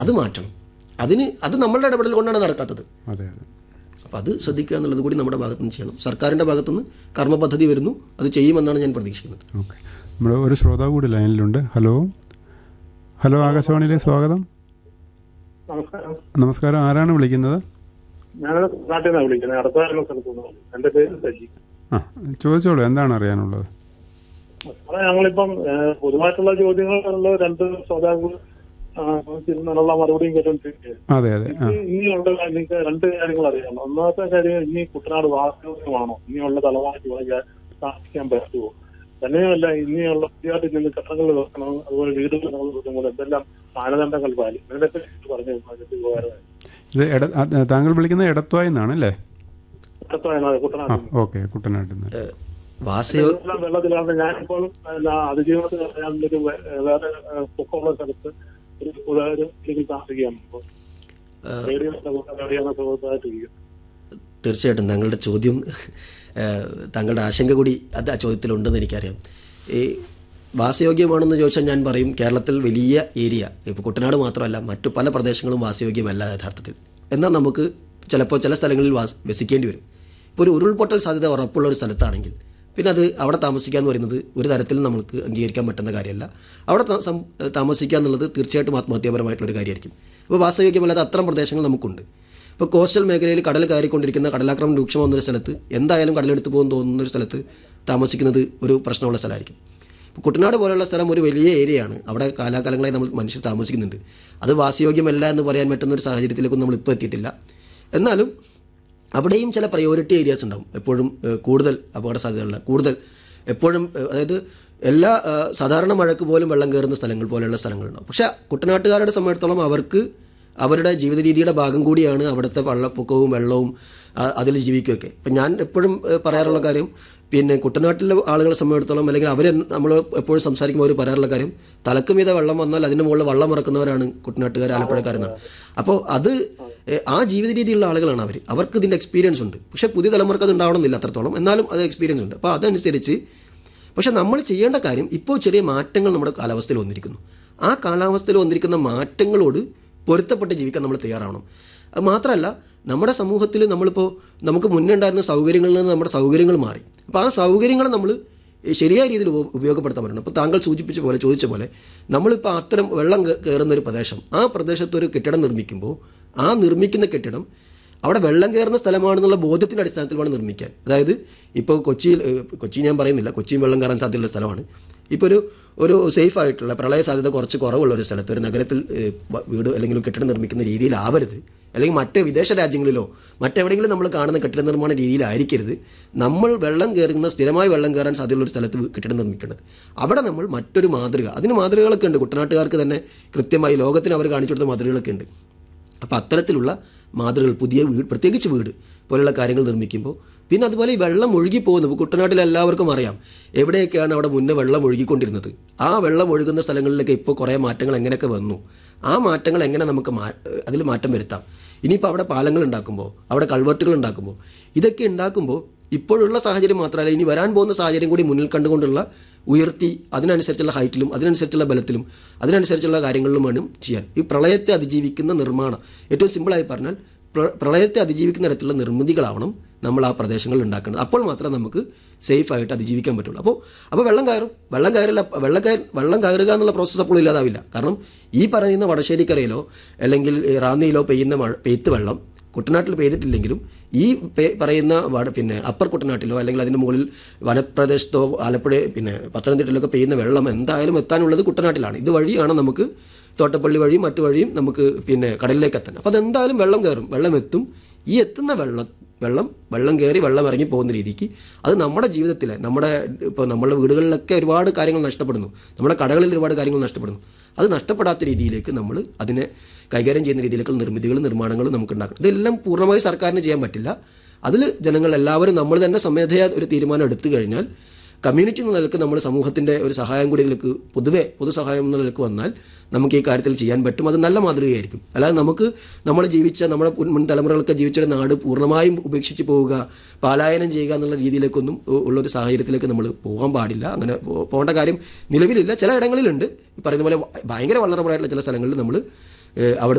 അത് മാറ്റണം അതിന് അത് നമ്മളുടെ ഇടപെടൽ കൊണ്ടാണ് നടക്കാത്തത് അതെ അതെ അപ്പോൾ അത് ശ്രദ്ധിക്കുക എന്നുള്ളത് കൂടി നമ്മുടെ ഭാഗത്തുനിന്ന് ചെയ്യണം സർക്കാരിൻ്റെ ഭാഗത്തുനിന്ന് കർമ്മ പദ്ധതി വരുന്നു അത് ചെയ്യുമെന്നാണ് ഞാൻ പ്രതീക്ഷിക്കുന്നത് ഓക്കെ നമ്മൾ ഒരു ശ്രോതാവ് കൂടി ലൈനിലുണ്ട് ഹലോ ഹലോ ആകാശവാണിയിലേക്ക് സ്വാഗതം നമസ്കാരം നമസ്കാരം ആരാണ് വിളിക്കുന്നത് ഞാൻ നാട്ടിൽ നിന്നാണ് വിളിക്കുന്നത് അടുത്ത സ്ഥലത്തുനിന്ന് എന്റെ പേര് സജി ആ ചോദിച്ചോളൂ എന്താണ് അറിയാനുള്ളത് സാറേ ഞങ്ങളിപ്പം ഏഹ്, പൊതുവായിട്ടുള്ള ചോദ്യങ്ങളുള്ള രണ്ട് ശ്രോതാക്കൾ ഇതിനുള്ള മറുപടിയും കേട്ടോണ്ടിരിക്കുകയാണ് അതെ അതെ ആ ഇനി- ഇനിയുള്ള എനിക്ക് രണ്ട് കാര്യങ്ങൾ അറിയാം ഒന്നാമത്തെ കാര്യം ഇനി കുട്ടനാട് വാസ്തവമാണോ ഇനിയുള്ള തലമുറയ്ക്ക് ഇവിടെ താമസിക്കാൻ പറ്റുമോ തന്നെയുമല്ല ഇനിയുള്ള പുതിയതായിട്ട് നിന്ന് കെട്ടങ്ങൾ വെക്കണം അതുപോലെ വീടുകൾ നമ്മൾ വെക്കുമ്പോൾ എന്തെല്ലാം മാനദണ്ഡങ്ങൾ പാലിക്കും ഇതിനെപ്പറ്റി പറഞ്ഞു അതിനെപ്പറ്റി ഉപകാരമായി ഇത് എട ആ, താങ്കൾ വിളിക്കുന്നത് എടത്വായി നിന്നാണ് അല്ലേ അടുത്ത ആ കുട്ടനാട് ഓക്കെ കുട്ടനാട്ടിൽ നിന്ന് വാസയോ എല്ലാം വെള്ളത്തിലാണ് ഞാനിപ്പോൾ പിന്നെ അതിജീവനത്തിൽ ഞാനൊരു വേ- വേറെ ഏഹ്, പൊക്കമുള്ള സ്ഥലത്ത് ഒരു ഒരു ഇതിൽ താമസിക്കുകയാണ് ഇപ്പോൾ റേഡിയോ റേഡിയോ സുഹൃത്തായിട്ടിരിക്കും തീർച്ചയായിട്ടും താങ്കളുടെ ചോദ്യം ഏഹ്, താങ്കളുടെ ആശങ്ക കൂടി അത് ആ ചോദ്യത്തിലുണ്ടെന്ന് എനിക്കറിയാം ഈ വാസയോഗ്യമാണെന്ന് ചോദിച്ചാൽ ഞാൻ പറയും കേരളത്തിൽ വലിയ ഏരിയ ഇപ്പോൾ കുട്ടനാട് മാത്രമല്ല മറ്റു പല പ്രദേശങ്ങളും വാസയോഗ്യമല്ല യഥാർത്ഥത്തിൽ എന്നാൽ നമുക്ക് ചിലപ്പോൾ ചില സ്ഥലങ്ങളിൽ വാസ് വസിക്കേണ്ടി വരും ഇപ്പോൾ ഒരു ഉരുൾപൊട്ടൽ സാധ്യത ഉറപ്പുള്ള ഒരു സ്ഥലത്താണെങ്കിൽ പിന്നെ അത് അവിടെ താമസിക്കുക എന്ന് പറയുന്നത് ഒരു തരത്തിലും നമുക്ക് അംഗീകരിക്കാൻ പറ്റുന്ന കാര്യമല്ല അവിടെ താ- സം- താമസിക്കുക എന്നുള്ളത് തീർച്ചയായിട്ടും ആത്മഹത്യാപരമായിട്ടുള്ളൊരു കാര്യമായിരിക്കും അപ്പോൾ വാസയോഗ്യമല്ലാത്ത അത്തരം പ്രദേശങ്ങൾ നമുക്കുണ്ട് ഇപ്പോൾ കോസ്റ്റൽ മേഖലയിൽ കടൽ കയറിക്കൊണ്ടിരിക്കുന്ന കടലാക്രമണം രൂക്ഷമാകുന്ന ഒരു സ്ഥലത്ത് എന്തായാലും കടലെടുത്ത് പോകും തോന്നുന്ന ഒരു സ്ഥലത്ത് താമസിക്കുന്നത് ഒരു പ്രശ്നമുള്ള സ്ഥലമായിരിക്കും ഇപ്പോൾ കുട്ടനാട് പോലെയുള്ള സ്ഥലം ഒരു വലിയ ഏരിയയാണ് അവിടെ കാലാകാലങ്ങളായി നമ്മൾ മനുഷ്യർ താമസിക്കുന്നുണ്ട് അത് വാസയോഗ്യമല്ല എന്ന് പറയാൻ പറ്റുന്ന ഒരു സാഹചര്യത്തിലേക്കൊന്നും നമ്മൾ ഇപ്പോൾ എത്തിയിട്ടില്ല എന്നാലും അവിടെയും ചില പ്രയോറിറ്റി ഏരിയാസ് ഉണ്ടാവും എപ്പോഴും ഏഹ്, കൂടുതൽ അപകട സാധ്യതയുള്ള കൂടുതൽ എപ്പോഴും ഏഹ്, അതായത് എല്ലാ ഏഹ്, സാധാരണ മഴയ്ക്ക് പോലും വെള്ളം കയറുന്ന സ്ഥലങ്ങൾ പോലെയുള്ള സ്ഥലങ്ങളുണ്ടാവും പക്ഷേ കുട്ടനാട്ടുകാരുടെ സംബന്ധിച്ചിടത്തോളം അവർക്ക് അവരുടെ ജീവിത രീതിയുടെ ഭാഗം കൂടിയാണ് അവിടുത്തെ വെള്ളപ്പൊക്കവും വെള്ളവും ആ- അതിൽ ജീവിക്കുകയൊക്കെ ഇപ്പം ഞാൻ എപ്പോഴും ഏഹ്, പറയാറുള്ള കാര്യം പിന്നെ കുട്ടനാട്ടിലെ ആളുകളെ സംബന്ധിച്ചിടത്തോളം അല്ലെങ്കിൽ അവർ നമ്മൾ എപ്പോഴും സംസാരിക്കുമ്പോൾ അവർ പറയാറുള്ള കാര്യം തലക്ക് മീതെ വെള്ളം വന്നാൽ അതിന് മുകളിൽ വെള്ളം ഇറക്കുന്നവരാണ് കുട്ടനാട്ടുകാർ ആലപ്പുഴക്കാരെന്നാണ് അപ്പോൾ അത് ഏഹ്, ആ ജീവിത രീതിയിലുള്ള ആളുകളാണ് അവർ അവർക്ക് ഇതിൻ്റെ എക്സ്പീരിയൻസ് ഉണ്ട് പക്ഷേ പുതിയ തലമുറക്ക് അത് ഉണ്ടാവണമെന്നില്ല അത്രത്തോളം എന്നാലും അത് എക്സ്പീരിയൻസ് ഉണ്ട് അപ്പോൾ അതനുസരിച്ച് പക്ഷെ നമ്മൾ ചെയ്യേണ്ട കാര്യം ഇപ്പോൾ ചെറിയ മാറ്റങ്ങൾ നമ്മുടെ കാലാവസ്ഥയിൽ വന്നിരിക്കുന്നു ആ കാലാവസ്ഥയിൽ വന്നിരിക്കുന്ന മാറ്റങ്ങളോട് പൊരുത്തപ്പെട്ട് ജീവിക്കാൻ നമ്മൾ തയ്യാറാവണം അത് മാത്രമല്ല നമ്മുടെ സമൂഹത്തിൽ നമ്മളിപ്പോൾ നമുക്ക് മുന്നേ ഉണ്ടായിരുന്ന സൗകര്യങ്ങളിൽ നിന്ന് നമ്മുടെ സൗകര്യങ്ങൾ മാറി അപ്പോൾ ആ സൗകര്യങ്ങൾ നമ്മൾ ശരിയായ രീതിയിൽ ഉപ- ഉപയോഗപ്പെടുത്താൻ പറ്റണം ഇപ്പോൾ താങ്കൾ സൂചിപ്പിച്ച പോലെ ചോദിച്ച പോലെ നമ്മളിപ്പോൾ അത്തരം വെള്ളം കേ- കയറുന്ന ഒരു പ്രദേശം ആ പ്രദേശത്ത് ഒരു കെട്ടിടം നിർമ്മിക്കുമ്പോൾ ആ നിർമ്മിക്കുന്ന കെട്ടിടം അവിടെ വെള്ളം കയറുന്ന സ്ഥലമാണെന്നുള്ള ബോധ്യത്തിൻ്റെ അടിസ്ഥാനത്തിൽ വേണം നിർമ്മിക്കാൻ അതായത് ഇപ്പോൾ കൊച്ചിയിൽ ഏഹ്, കൊച്ചി ഞാൻ പറയുന്നില്ല കൊച്ചിയും വെള്ളം കയറാൻ സാധ്യതയുള്ള സ്ഥലമാണ് ഇപ്പോൾ ഒരു ഒരു സേഫ് ആയിട്ടുള്ള പ്രളയ സാധ്യത കുറച്ച് കുറവുള്ള ഒരു സ്ഥലത്ത് ഒരു നഗരത്തിൽ ഏഹ്, വ- വീട് അല്ലെങ്കിൽ ഒരു കെട്ടിടം നിർമ്മിക്കുന്ന രീതിയിലാവരുത് അല്ലെങ്കിൽ മറ്റ് വിദേശ രാജ്യങ്ങളിലോ മറ്റെവിടെയെങ്കിലും നമ്മൾ കാണുന്ന കെട്ടിട നിർമ്മാണ രീതിയിലായിരിക്കരുത് നമ്മൾ വെള്ളം കയറുന്ന സ്ഥിരമായി വെള്ളം കയറാൻ സാധ്യതയുള്ള ഒരു സ്ഥലത്ത് കെട്ടിടം നിർമ്മിക്കേണ്ടത് അവിടെ നമ്മൾ മറ്റൊരു മാതൃക അതിന് മാതൃകകളൊക്കെ ഉണ്ട് കുട്ടനാട്ടുകാർക്ക് തന്നെ കൃത്യമായി ലോകത്തിന് അവർ കാണിച്ചു കൊടുത്ത മാതൃകകളൊക്കെ ഉണ്ട് അപ്പോൾ അത്തരത്തിലുള്ള മാതൃകകൾ പുതിയ വീട് പ്രത്യേകിച്ച് വീട് പോലുള്ള കാര്യങ്ങൾ നിർമ്മിക്കുമ്പോൾ പിന്നെ അതുപോലെ ഈ വെള്ളം ഒഴുകി പോകുന്നു ഇപ്പോൾ കുട്ടനാട്ടിൽ എല്ലാവർക്കും അറിയാം എവിടെയൊക്കെയാണ് അവിടെ മുന്നേ വെള്ളം ഒഴുകിക്കൊണ്ടിരുന്നത് ആ വെള്ളം ഒഴുകുന്ന സ്ഥലങ്ങളിലൊക്കെ ഇപ്പോൾ കുറേ മാറ്റങ്ങൾ എങ്ങനെയൊക്കെ വന്നു ആ മാറ്റങ്ങൾ എങ്ങനെ നമുക്ക് മാ അതിൽ മാറ്റം വരുത്താം ഇനിയിപ്പോൾ അവിടെ പാലങ്ങൾ ഉണ്ടാക്കുമ്പോൾ അവിടെ കൾവർട്ടുകൾ ഉണ്ടാക്കുമ്പോൾ ഇതൊക്കെ ഉണ്ടാക്കുമ്പോൾ ഇപ്പോഴുള്ള സാഹചര്യം മാത്രമല്ല ഇനി വരാൻ പോകുന്ന സാഹചര്യം കൂടി മുന്നിൽ കണ്ടുകൊണ്ടുള്ള ഉയർത്തി അതിനനുസരിച്ചുള്ള ഹൈറ്റിലും അതിനനുസരിച്ചുള്ള ബലത്തിലും അതിനനുസരിച്ചുള്ള കാര്യങ്ങളിലും വേണം ചെയ്യാൻ ഈ പ്രളയത്തെ അതിജീവിക്കുന്ന നിർമ്മാണം ഏറ്റവും സിമ്പിളായി പറഞ്ഞാൽ പ്ര- പ്രളയത്തെ അതിജീവിക്കുന്ന തരത്തിലുള്ള നിർമ്മിതികളാവണം നമ്മൾ ആ പ്രദേശങ്ങളിൽ ഉണ്ടാക്കുന്നത് അപ്പോൾ മാത്രമേ നമുക്ക് സേഫ് ആയിട്ട് അതിജീവിക്കാൻ പറ്റുള്ളൂ അപ്പോൾ അപ്പോൾ വെള്ളം കയറും വെള്ളം കയറില്ല വെള്ളം കയറി വെള്ളം കയറുക എന്നുള്ള പ്രോസസ്സ് അപ്പോൾ ഇല്ലാതാവില്ല കാരണം ഈ പറയുന്ന വടശ്ശേരിക്കരയിലോ അല്ലെങ്കിൽ ഈ റാന്നിയിലോ പെയ്യുന്ന മഴ പെയ്ത്ത് വെള്ളം കുട്ടനാട്ടിൽ പെയ്തിട്ടില്ലെങ്കിലും ഈ പേ- പറയുന്ന വട- പിന്നെ അപ്പർ കുട്ടനാട്ടിലോ അല്ലെങ്കിൽ അതിന് മുകളിൽ വനപ്രദേശത്തോ ആലപ്പുഴ പിന്നെ പത്തനംതിട്ടയിലൊക്കെ പെയ്യുന്ന വെള്ളം എന്തായാലും എത്താനുള്ളത് കുട്ടനാട്ടിലാണ് ഇത് വഴിയാണ് നമുക്ക് തോട്ടപ്പള്ളി വഴിയും മറ്റു വഴിയും നമുക്ക് പിന്നെ കടലിലേക്ക് എത്താൻ അപ്പോൾ അതെന്തായാലും വെള്ളം കയറും വെള്ളം എത്തും ഈ എത്തുന്ന വെള്ളം വെള്ളം വെള്ളം കയറി വെള്ളം ഇറങ്ങി പോകുന്ന രീതിക്ക് അത് നമ്മുടെ ജീവിതത്തിലെ നമ്മുടെ ഇപ്പോൾ നമ്മുടെ വീടുകളിലൊക്കെ ഒരുപാട് കാര്യങ്ങൾ നഷ്ടപ്പെടുന്നു നമ്മുടെ കടകളിൽ ഒരുപാട് കാര്യങ്ങൾ നഷ്ടപ്പെടുന്നു അത് നഷ്ടപ്പെടാത്ത രീതിയിലേക്ക് നമ്മൾ അതിനെ കൈകാര്യം ചെയ്യുന്ന രീതിയിലേക്കുള്ള നിർമ്മിതികളും നിർമ്മാണങ്ങളും നമുക്ക് ഉണ്ടാക്കണം ഇതെല്ലാം പൂർണ്ണമായി സർക്കാരിന് ചെയ്യാൻ പറ്റില്ല അതിൽ ജനങ്ങൾ എല്ലാവരും നമ്മൾ തന്നെ സ്വമേധയാ ഒരു തീരുമാനം എടുത്തു കഴിഞ്ഞാൽ കമ്മ്യൂണിറ്റി എന്ന നിലക്ക് നമ്മൾ സമൂഹത്തിൻ്റെ ഒരു സഹായം കൂടി ഇതിലേക്ക് പൊതുവെ പൊതുസഹായം എന്ന നിലക്ക് വന്നാൽ നമുക്ക് ഈ കാര്യത്തിൽ ചെയ്യാൻ പറ്റും അത് നല്ല മാതൃകയായിരിക്കും അല്ലാതെ നമുക്ക് നമ്മൾ ജീവിച്ച നമ്മുടെ മുൻ- മുൻ തലമുറകളൊക്കെ ജീവിച്ച നാട് പൂർണ്ണമായും ഉപേക്ഷിച്ച് പോവുക പലായനം ചെയ്യുക എന്നുള്ള രീതിയിലേക്കൊന്നും ഉ- ഉള്ളൊരു സാഹചര്യത്തിലേക്ക് നമ്മൾ പോകാൻ പാടില്ല അങ്ങനെ പോ- പോകേണ്ട കാര്യം നിലവിലില്ല ചില ഇടങ്ങളിലുണ്ട് ഈ പറയുന്ന പോലെ ഭയങ്കര വളർന്നപ്പോഴായിട്ടുള്ള ചില സ്ഥലങ്ങളിൽ നമ്മൾ ഏഹ് അവിടെ